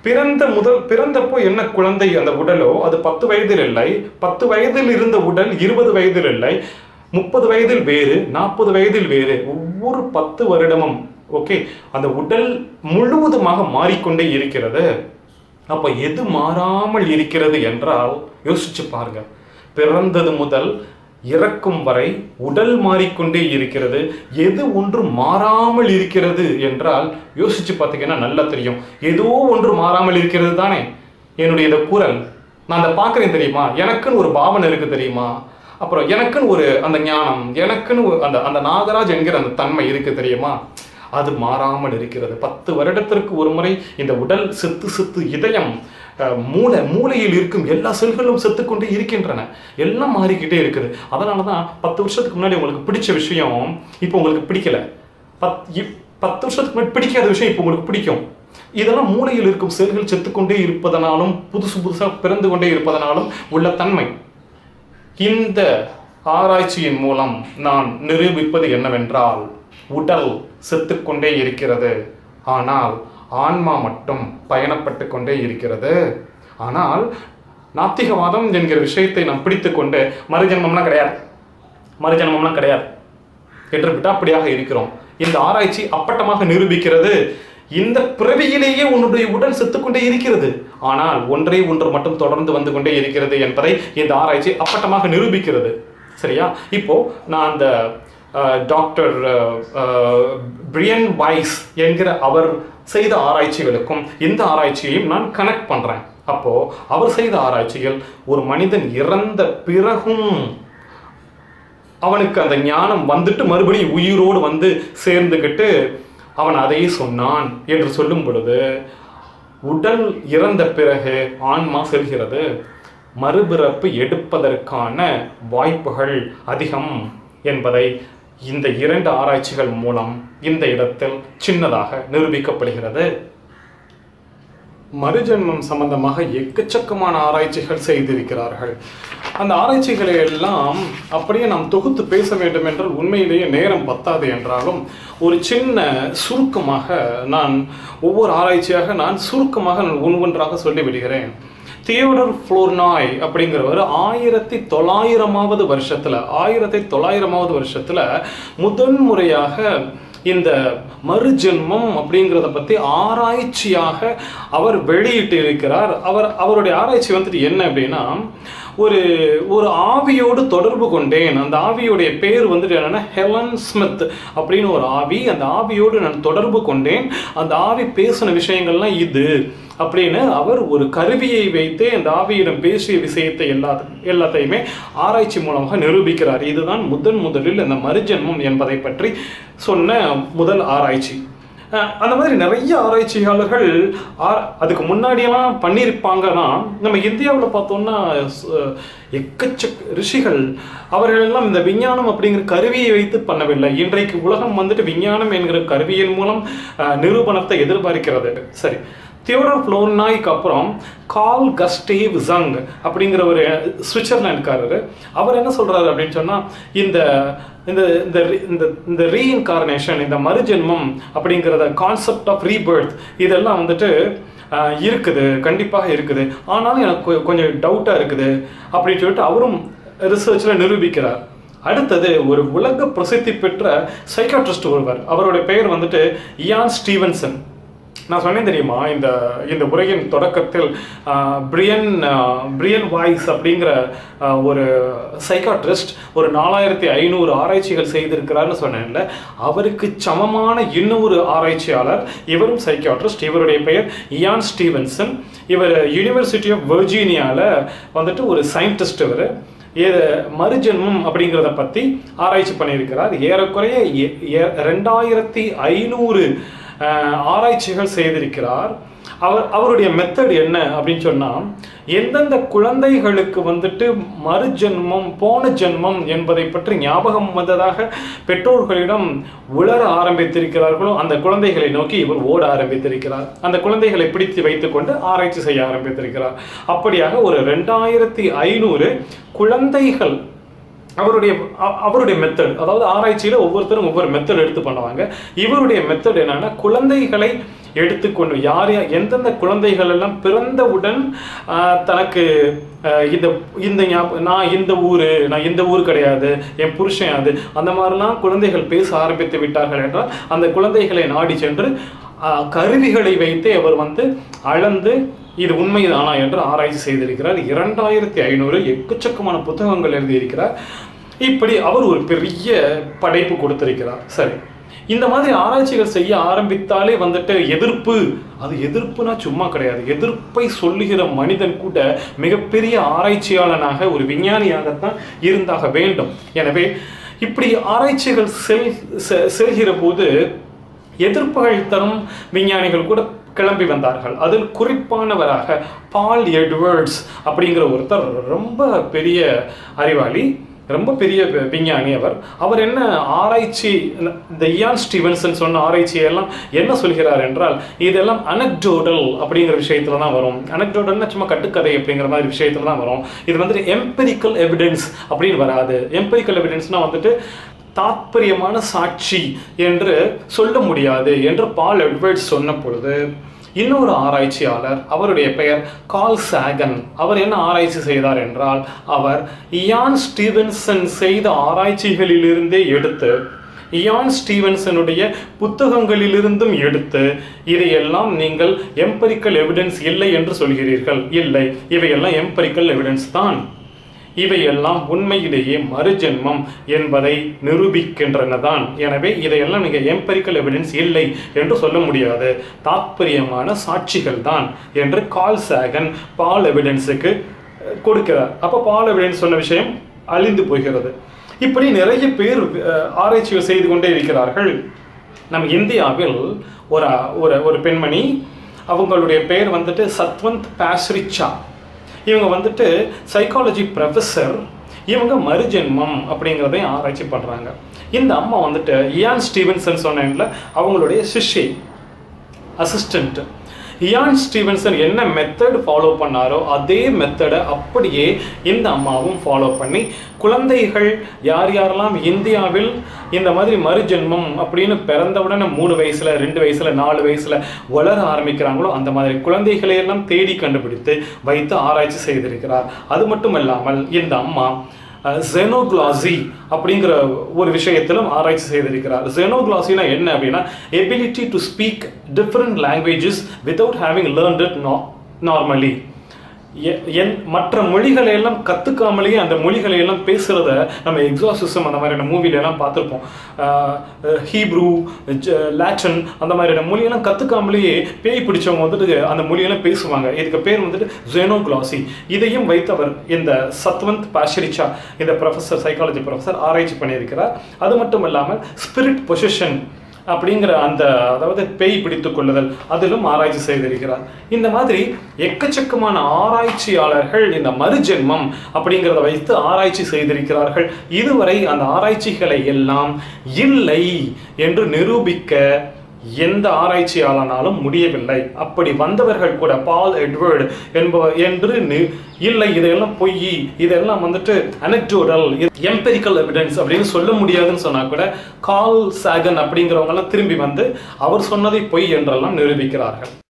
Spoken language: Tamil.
பிறந்த முதல் பிறந்தப்போ என்ன குழந்தை அந்த உடலோ அது பத்து வயதில் இல்லை பத்து வயதில் இருந்த உடல் இருபது வயதில் இல்லை முப்பது வயதில் வேறு நாற்பது வயதில் வேறு ஒவ்வொரு பத்து வருடமும் ஓகே அந்த உடல் முழுவதுமாக மாறிக்கொண்டே இருக்கிறது அப்ப எது மாறாமல் இருக்கிறது என்றால் யோசிச்சு பாருங்க பிறந்தது முதல் இறக்கும் வரை உடல் மாறிக்கொண்டே இருக்கிறது எது ஒன்று மாறாமல் இருக்கிறது என்றால் யோசிச்சு பார்த்தீங்கன்னா நல்லா தெரியும் ஏதோ ஒன்று மாறாமல் இருக்கிறது தானே என்னுடைய இந்த குரல் நான் அதை பார்க்குறேன் தெரியுமா எனக்குன்னு ஒரு பாவனை இருக்கு தெரியுமா அப்புறம் எனக்குன்னு ஒரு அந்த ஞானம் எனக்குன்னு ஒரு- அந்த அந்த நாகராஜ் என்கிற அந்த தன்மை இருக்கு தெரியுமா அது மாறாமல் இருக்கிறது பத்து வருடத்திற்கு ஒரு முறை இந்த உடல் செத்து செத்து இதயம் அஹ், மூளை மூளையில் இருக்கும் எல்லா செல்களும் செத்துக்கொண்டே இருக்கின்றன எல்லாம் மாறிக்கிட்டே இருக்குது அதனால தான் பத்து வருஷத்துக்கு முன்னாடி உங்களுக்கு பிடிச்ச விஷயம் இப்போ உங்களுக்கு பிடிக்கல பத் இப்- பத்து வருஷத்துக்கு முன்னாடி பிடிக்காத விஷயம் இப்போ உங்களுக்கு பிடிக்கும் இதெல்லாம் மூளையில் இருக்கும் செல்கள் செத்துக்கொண்டே இருப்பதனாலும் புதுசு புதுசாக பிறந்து கொண்டே இருப்பதனாலும் உள்ள தன்மை இந்த ஆராய்ச்சியின் மூலம் நான் நிரூபிப்பது என்னவென்றால் உடல் செத்துக்கொண்டே இருக்கிறது ஆனால் ஆன்மா மட்டும் பயணப்பட்டு கொண்டே இருக்கிறது ஆனால் நாத்திகவாதம் என்கிற விஷயத்தை நாம் பிடித்துக்கொண்டு மறுஜென்மம்லாம் கிடையாது மறுஜென்மம்லாம் கிடையாது என்று விடாப்பிடியாக இருக்கிறோம் இந்த ஆராய்ச்சி அப்பட்டமாக நிரூபிக்கிறது இந்த பிறவியிலேயே உன்னுடைய உடல் செத்துக்கொண்டே இருக்கிறது ஆனால் ஒன்றே ஒன்று மட்டும் தொடர்ந்து வந்து கொண்டே இருக்கிறது என்பதை இந்த ஆராய்ச்சி அப்பட்டமாக நிரூபிக்கிறது சரியா இப்போ நான் அந்த அஹ், டாக்டர் அஹ், அஹ், பிரியன் வைஸ் என்கிற அவர் செய்த ஆராய்ச்சிகளுக்கும் இந்த ஆராய்ச்சியையும் நான் கனெக்ட் பண்றேன் அப்போ அவர் செய்த ஆராய்ச்சியில் ஒரு மனிதன் இறந்த பிறகும் அவனுக்கு அந்த ஞானம் வந்துட்டு மறுபடியும் உயிரோடு வந்து சேர்ந்துக்கிட்டு அவன் அதையே சொன்னான் என்று சொல்லும் பொழுது உடல் இறந்த பிறகு ஆன்மா செல்கிறது மறுபிறப்பு எடுப்பதற்கான வாய்ப்புகள் அதிகம் என்பதை இந்த இரண்டு ஆராய்ச்சிகள் மூலம் இந்த இடத்தில் சின்னதாக நிரூபிக்கப்படுகிறது மறுஜென்மம் சம்பந்தமாக எக்கச்சக்கமான ஆராய்ச்சிகள் செய்திருக்கிறார்கள் அந்த ஆராய்ச்சிகளை எல்லாம் அப்படியே நாம் தொகுத்து பேச வேண்டும் என்றால் உண்மையிலேயே நேரம் பத்தாது என்றாலும் ஒரு சின்ன சுருக்கமாக நான் ஒவ்வொரு ஆராய்ச்சியாக நான் சுருக்கமாக நான் ஒவ்வொன்றாக சொல்லிவிடுகிறேன் தியோடர் ஃப்ளோர்னாய் அப்படிங்கிறவர் ஆயிரத்தி தொள்ளாயிரமாவது வருஷத்துல ஆயிரத்தி தொள்ளாயிரமாவது வருஷத்துல முதன் முறையாக இந்த மறுஜென்மம் அப்படிங்கிறத பத்தி ஆராய்ச்சியாக அவர் வெளியிட்டு இருக்கிறார் அவர் அவருடைய ஆராய்ச்சி வந்துட்டு என்ன அப்படின்னா ஒரு ஒரு ஆவியோடு தொடர்பு கொண்டேன் அந்த ஆவியோடைய பேர் வந்துட்டு என்னன்னா ஹெலன் ஸ்மித் அப்படின்னு ஒரு ஆவி அந்த ஆவியோடு நான் தொடர்பு கொண்டேன் அந்த ஆவி பேசின விஷயங்கள்லாம் இது அப்படின்னு அவர் ஒரு கருவியை வைத்தே அந்த ஆவியிடம் பேசிய விஷயத்தை எல்லா எல்லாத்தையுமே ஆராய்ச்சி மூலமாக நிரூபிக்கிறார் இதுதான் முதன் முதலில் இந்த மறுஜென்மம் என்பதை பற்றி சொன்ன முதல் ஆராய்ச்சி அஹ் அந்த மாதிரி நிறைய ஆராய்ச்சியாளர்கள் ஆ- அதுக்கு முன்னாடியெல்லாம் பண்ணியிருப்பாங்கன்னா நம்ம இந்தியாவில் பார்த்தோம்னா அஹ், எக்கச்சக்க ரிஷிகள் அவர்கள் எல்லாம் இந்த விஞ்ஞானம் அப்படிங்கிற கருவியை வைத்து பண்ணவில்லை இன்றைக்கு உலகம் வந்துட்டு விஞ்ஞானம் என்கிற கருவியின் மூலம் அஹ், நிரூபணத்தை எதிர்பார்க்கிறது சரி தியோடர் ஃப்ளோர்னாய்க்கு அப்புறம் கால் கஸ்டேவ் ஜங் அப்படிங்கிற ஒரு சுவிட்சர்லாந்துக்காரரு அவர் என்ன சொல்றாரு அப்படின்னு சொன்னா இந்த இந்த இந்த re- இந்த இந்த ரீஇன்கார்னேஷன் இந்த மறுஜென்மம் அப்படிங்கிறத கான்செப்ட் ஆஃப் ரீபர்த் இதெல்லாம் வந்துட்டு ஆஹ், இருக்குது கண்டிப்பாக இருக்குது ஆனாலும் எனக்கு கொ- கொஞ்சம் டவுட்டாக இருக்குது அப்படின்னு சொல்லிட்டு அவரும் ரிசர்ச்சில் நிரூபிக்கிறார் அடுத்தது ஒரு உலக பிரசித்தி பெற்ற சைக்காட்ரிஸ்ட் ஒருவர் அவருடைய பெயர் வந்துட்டு இயான் ஸ்டீவன்சன் நான் சொன்னேன் தெரியுமா இந்த இந்த உரையின் தொடக்கத்தில் ஆஹ், பிரியன் ஆஹ், பிரியன் வாய்ஸ் அப்படிங்கிற ஆஹ், ஒரு சைக்காட்ரிஸ்ட் ஒரு நாலாயிரத்தி ஐநூறு ஆராய்ச்சிகள் செய்திருக்கிறார்னு சொன்னேன்ல அவருக்கு சமமான இன்னொரு ஆராய்ச்சியாளர் இவரும் சைக்காட்ரிஸ்ட் இவருடைய பெயர் இயான் ஸ்டீவன்சன் இவர் யூனிவர்சிட்டி ஆஃப் வெர்ஜீனியாவில் வந்துட்டு ஒரு சயின்டிஸ்ட் இவர் இது மறுஜென்மம் அப்படிங்கிறத பற்றி ஆராய்ச்சி பண்ணியிருக்கிறார் ஏறக்குறைய எ- எ- ரெண்டாயிரத்தி ஐநூறு அஹ், ஆராய்ச்சிகள் செய்திருக்கிறார் அவர் அவருடைய மெத்தட் என்ன அப்படின்னு சொன்னால் எந்தெந்த குழந்தைகளுக்கு வந்துட்டு மறுஜென்மம் போன ஜென்மம் என்பதை பற்றி ஞாபகம் வந்ததாக பெற்றோர்களிடம் உளர ஆரம்பித்திருக்கிறார்களோ அந்த குழந்தைகளை நோக்கி இவர் ஓட ஆரம்பித்திருக்கிறார் அந்த குழந்தைகளை பிடித்து வைத்துக்கொண்டு ஆராய்ச்சி செய்ய ஆரம்பித்திருக்கிறார் அப்படியாக ஒரு ரெண்டாயிரத்தி ஐநூறு குழந்தைகள் அவருடைய அ- அவருடைய மெத்தட் அதாவது ஆராய்ச்சியில் ஒவ்வொருத்தரும் ஒவ்வொரு மெத்தட் எடுத்து பண்ணுவாங்க இவருடைய மெத்தட் என்னன்னா குழந்தைகளை எடுத்துக்கொண்டு யார் யா- எந்தெந்த குழந்தைகள் எல்லாம் பிறந்தவுடன் ஆஹ், தனக்கு ஆஹ், இந்த இந்த ஞாப- நான் இந்த ஊர் நான் இந்த ஊர் கிடையாது என் புருஷன் அது அந்த மாதிரிலாம் குழந்தைகள் பேச ஆரம்பித்து விட்டார்கள் என்றால் அந்த குழந்தைகளை நாடி சென்று ஆஹ், கருவிகளை வைத்து அவர் வந்து அளந்து இது உண்மைதானா என்று ஆராய்ச்சி செய்திருக்கிறார் இரண்டாயிரத்தி ஐநூறு எக்கச்சக்கமான புத்தகங்கள் எழுதியிருக்கிறார் இப்படி அவர் ஒரு பெரிய படைப்பு கொடுத்திருக்கிறார் சரி இந்த மாதிரி ஆராய்ச்சிகள் செய்ய ஆரம்பித்தாலே வந்துட்டு எதிர்ப்பு அது எதிர்ப்புனா சும்மா கிடையாது எதிர்ப்பை சொல்லுகிற மனிதன் கூட மிகப்பெரிய ஆராய்ச்சியாளனாக ஒரு விஞ்ஞானியாகத்தான் இருந்தாக வேண்டும் எனவே இப்படி ஆராய்ச்சிகள் செல் செ- செல்கிற போது எதிர்ப்புகள் தரும் விஞ்ஞானிகள் கூட கிளம்பி வந்தார்கள் அதில் குறிப்பானவராக பால் எட்வர்ட்ஸ் அப்படிங்கிற ஒருத்தர் ரொம்ப பெரிய அறிவாளி ரொம்ப பெரிய வி- விஞ்ஞானி அவர் அவர் என்ன ஆராய்ச்சி இந்த இயான் ஸ்டீவன்சன் சொன்ன ஆராய்ச்சியெல்லாம் என்ன சொல்கிறார் என்றால் இதெல்லாம் அனக்டோடல் அப்படிங்கிற விஷயத்துல தான் வரும் அனக்டோடல்னா சும்மா கட்டுக்கதை அப்படிங்கிற மாதிரி விஷயத்துல தான் வரும் இது வந்துட்டு எம்பெரிக்கல் எவிடன்ஸ் அப்படின்னு வராது எம்பெரிக்கல் எவிடன்ஸ்னா வந்துட்டு தாத்பரியமான சாட்சி என்று சொல்ல முடியாது என்று பால் எட்வர்ட்ஸ் சொன்ன பொழுது இன்னொரு ஆராய்ச்சியாளர் அவருடைய பெயர் கால் சாகன் அவர் என்ன ஆராய்ச்சி செய்தார் என்றால் அவர் இயான் ஸ்டீவன்சன் செய்த ஆராய்ச்சிகளிலிருந்தே எடுத்து இயான் ஸ்டீவன்சனுடைய புத்தகங்களிலிருந்தும் எடுத்து இதையெல்லாம் நீங்கள் எம்பரிக்கல் எவிடன்ஸ் இல்லை என்று சொல்கிறீர்கள் இல்லை இவையெல்லாம் எம்பரிக்கல் எவிடன்ஸ் தான் இவையெல்லாம் உண்மையிலேயே மறுஜென்மம் என்பதை நிரூபிக்கின்றன தான் எனவே இதையெல்லாம் நீங்க எம்பரிக்கல் எவிடன்ஸ் இல்லை என்று சொல்ல முடியாது தாத்பரியமான சாட்சிகள் தான் என்று கால் சாகன் பால் எவிடன்ஸுக்கு அஹ், கொடுக்கிறார் அப்போ பால் எவிடன்ஸ் சொன்ன விஷயம் அழிந்து போகிறது இப்படி நிறைய பேர் அஹ், ஆராய்ச்சிகள் செய்து கொண்டே இருக்கிறார்கள் நம் இந்தியாவில் ஒரு ஒரு ஒரு பெண்மணி அவங்களுடைய பெயர் வந்துட்டு சத்வந்த் பாஸ்ரிச்சா இவங்க வந்துட்டு சைக்காலஜி ப்ரொஃபஸர் இவங்க மறுஜென்மம் அப்படிங்கிறதை ஆராய்ச்சி பண்ணுறாங்க இந்த அம்மா வந்துட்டு இயான் ஸ்டீவன்சன் சொன்னேன்ல அவங்களுடைய சிஷ்யை அசிஸ்டண்ட் இயான் ஸ்டீவன்சன் என்ன மெத்தட் ஃபாலோ பண்ணாரோ அதே மெத்தடை அப்படியே இந்த அம்மாவும் ஃபாலோ பண்ணி குழந்தைகள் யார் யாரெல்லாம் இந்தியாவில் இந்த மாதிரி மறுஜென்மம் அப்படின்னு பிறந்தவுடனே மூணு வயசுல ரெண்டு வயசுல நாலு வயசுல வளர ஆரம்பிக்கிறாங்களோ அந்த மாதிரி குழந்தைகளை எல்லாம் தேடி கண்டுபிடித்து வைத்து ஆராய்ச்சி செய்திருக்கிறார் அது மட்டும் இல்லாமல் இந்த அம்மா ஜெனோக்ளாசி அப்படிங்கிற ஒரு விஷயத்திலும் ஆராய்ச்சி செய்திருக்கிறார் ஜெனோக்ளாசினா என்ன அப்படின்னா ability to speak different languages without having learnt it normally என் மற்ற மொழிகளை எல்லாம் கத்துக்காமலேயே அந்த மொழிகளை எல்லாம் பேசுறத நம்ம எக்ஸாசிசம் அந்த மாதிரியான மூவில எல்லாம் பார்த்துருப்போம் ஹீப்ரூ லாட்டின் அந்த மாதிரியான மொழியெல்லாம் கத்துக்காமலேயே பேய் பிடிச்சவங்க வந்துட்டு அந்த மொழியெல்லாம் பேசுவாங்க இதுக்கு பேர் வந்துட்டு ஜெனோக்ளாசி இதையும் வைத்தவர் இந்த சத்வந்த் பாஷரிச்சா இந்த ப்ரொஃபஸர் சைக்காலஜி ப்ரொஃபஸர் ஆராய்ச்சி பண்ணியிருக்கிறார் அது மட்டும் இல்லாமல் ஸ்பிரிட் பொசிஷன் அப்படிங்கிற அந்த அதாவது பேய் பிடித்துக் கொள்ளுதல் அதிலும் ஆராய்ச்சி செய்திருக்கிறார் இந்த மாதிரி எக்கச்சக்கமான ஆராய்ச்சியாளர்கள் இந்த மறுஜென்மம் அப்படிங்கிறத வைத்து ஆராய்ச்சி செய்திருக்கிறார்கள் இதுவரை அந்த ஆராய்ச்சிகளை எல்லாம் இல்லை என்று நிரூபிக்க எந்த ஆராய்ச்சியாளனாலும் முடியவில்லை அப்படி வந்தவர்கள் கூட பால் எட்வர்டு என்பவர் என்று நி- இல்லை இதெல்லாம் பொய் இதெல்லாம் வந்துட்டு அனெக்டோடல் எம்பெரிக்கல் எவிடன்ஸ் அப்படின்னு சொல்ல முடியாதுன்னு சொன்னா கூட கால் சாகன் அப்படிங்கிறவங்க எல்லாம் திரும்பி வந்து அவர் சொன்னதை பொய் என்றெல்லாம் நிரூபிக்கிறார்கள்